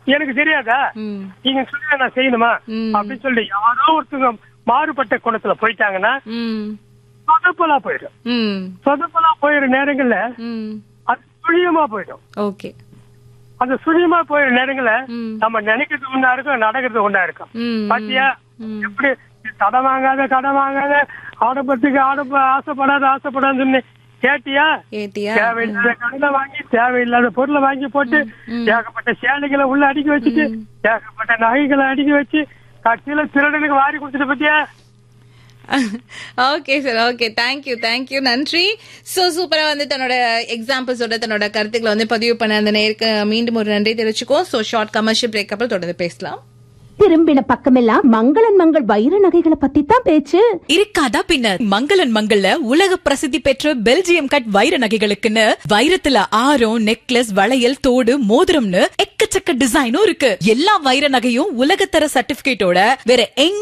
எனக்கு தெரியாதா ம் நீங்க சொல்லி நான் செய்யணுமா ம். அப்படின்னு சொல்லி யாரோ ஒருத்தங்க மாறுபட்ட குணத்துல போயிட்டாங்கன்னா ம் சொதப்பலா போயிடும் ம் சொதப்பலா போயிடுற நேரங்கள்ல ம் அது சுழியமா போயிடும் ஓகே அந்த சுழியமா போயிடுற நேரங்கள்ல ம். நம்ம நினைக்கிறது ஒண்ணா இருக்கும் நடக்கிறது ஒண்ணா இருக்கும் ம் பாத்தியா ம். எப்படி கடன் வாங்காத கடன் வாங்காத ஆடம்பரத்துக்கு ஆடம்ப ஆசைப்படாத ஆசைப்படாதுன்னு சொன்னேன் கேட்டியா ஏத்தியா தேவையில்லாத கடனை வாங்கி தேவையில்லாத பொருளை வாங்கி போட்டு ஏகப்பட்ட சேலைகளை உள்ள அடுக்கி வச்சுட்டு ஏகப்பட்ட நகைகளை அடுக்கி வச்சு கட்சியில திருடனுக்கு வாரி கொடுத்துட்டு பத்தியா okay sir okay thank you thank you நன்றி சோ சூப்பரா வந்து தன்னோட எக்ஸாம்பிள்ஸோட தன்னோட கருத்துக்களை வந்து பதிவு பண்ண அந்த நேருக்கு மீண்டும் ஒரு நன்றி தெரிவிச்சுக்கோ சோ ஷார்ட் கமர்ஷியல் பிரேக் அப்புறம் தொடர்ந்து பேசலாம் திரும்பின பக்கமெல்லாம் மங்களன் மங்கள் வைர நகைகளை பத்தி தான் பேச்சு இருக்காதா பின்ன மங்களன் மங்கள்ல உலக பிரசித்தி பெற்ற பெல்ஜியம் கட் வைர நகைகளுக்குன்னு வைரத்துல ஆரம் நெக்லஸ் வளையல் தோடு மோதிரம்னு எக்கச்சக்க டிசைனும் இருக்கு எல்லா வைர நகையும் உலகத்தர சர்டிபிகேட்டோட வேற எங்க